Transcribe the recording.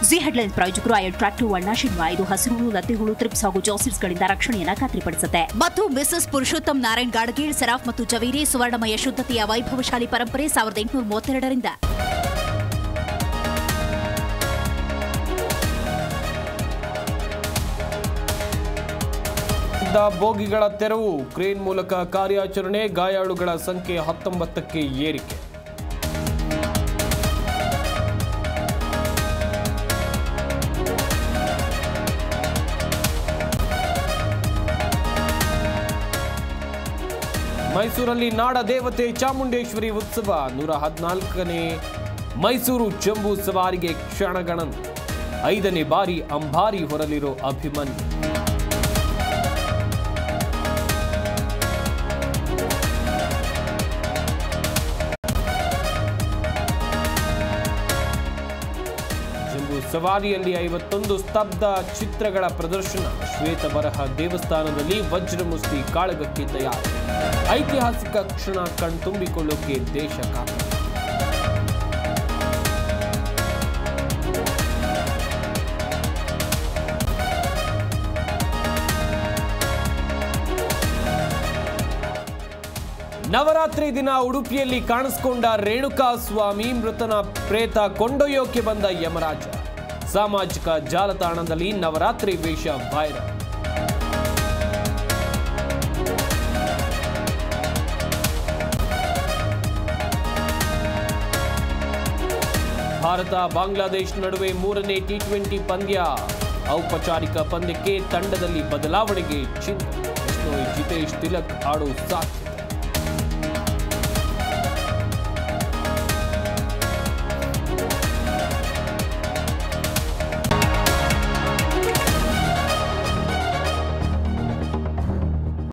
G headlines ಪ್ರಾಯೋಜಕರು ಐಎಲ್ tractor ವರ್ಣಾಶಿನ್ವ ಇದು ಹಸಿರು ಲತೆಗಳು ತ್ರಿಪ್ಸ್ ಹಾಗೂ ಜಾಸಿಲ್ಸ್ಗಳಿಂದ ರಕ್ಷಣೆಯನ್ನ ಖಾತ್ರಿಪಡಿಸುತ್ತೆ ಮತ್ತು ಮಿಸಸ್ ಪುರುಷೋತ್ತಮ್ ನಾರಾಯಣ್ ಗಾಡಗೀಳ್ ಸೆರಾಫ್ ಮತ್ತು ಜವೀರಿ ಸುವರ್ಣಮಯ ಶುದ್ಧತೆಯ ವೈಭವಶಾಲಿ ಪರಂಪರೆ ಸಾವಿರದ ಎಂಟುನೂರ ಮೂವತ್ತೆರಡರಿಂದ ಇದ್ದ ಬೋಗಿಗಳ ತೆರವು ಕ್ರೇನ್ ಮೂಲಕ ಕಾರ್ಯಾಚರಣೆ ಗಾಯಾಳುಗಳ ಸಂಖ್ಯೆ ಹತ್ತೊಂಬತ್ತಕ್ಕೆ ಏರಿಕೆ ಮೈಸೂರಲ್ಲಿ ನಾಡ ದೇವತೆ ಚಾಮುಂಡೇಶ್ವರಿ ಉತ್ಸವ ನೂರ ಹದಿನಾಲ್ಕನೇ ಮೈಸೂರು ಜಂಬೂ ಸವಾರಿಗೆ ಕ್ಷಣಗಣನ ಐದನೇ ಬಾರಿ ಅಂಬಾರಿ ಹೊರಲಿರೋ ಅಭಿಮನ್ಯು ಜಂಬೂ ಸವಾರಿಯಲ್ಲಿ ಐವತ್ತೊಂದು ಸ್ತಬ್ಧ ಚಿತ್ರಗಳ ಪ್ರದರ್ಶನ ಶ್ವೇತಬರಹ ದೇವಸ್ಥಾನದಲ್ಲಿ ವಜ್ರಮುಸ್ತಿ ಕಾಳಗಕ್ಕೆ ತಯಾರಿ ಐತಿಹಾಸಿಕ ಕ್ಷಣ ಕಣ್ತುಂಬಿಕೊಳ್ಳೋಕೆ ದೇಶ ಕಾಪ ನವರಾತ್ರಿ ದಿನ ಉಡುಪಿಯಲ್ಲಿ ಕಾಣಿಸಿಕೊಂಡ ರೇಣುಕಾ ಸ್ವಾಮಿ ಮೃತನ ಪ್ರೇತ ಕೊಂಡೊಯ್ಯೋಕೆ ಬಂದ ಯಮರಾಜ ಸಾಮಾಜಿಕ ಜಾಲತಾಣದಲ್ಲಿ ನವರಾತ್ರಿ ವೇಷ ವೈರಲ್ ಭಾರತ ಬಾಂಗ್ಲಾದೇಶ್ ನಡುವೆ ಮೂರನೇ ಟಿ ಟ್ವೆಂಟಿ ಪಂದ್ಯ ಔಪಚಾರಿಕ ಪಂದ್ಯಕ್ಕೆ ತಂಡದಲ್ಲಿ ಬದಲಾವಣೆಗೆ ಚಿಂತೆ ಬಿಷ್ಣೋಯ್ ಜಿತೇಶ್ ತಿಲಕ್ ಆಡೋ ಸಾಧ್ಯ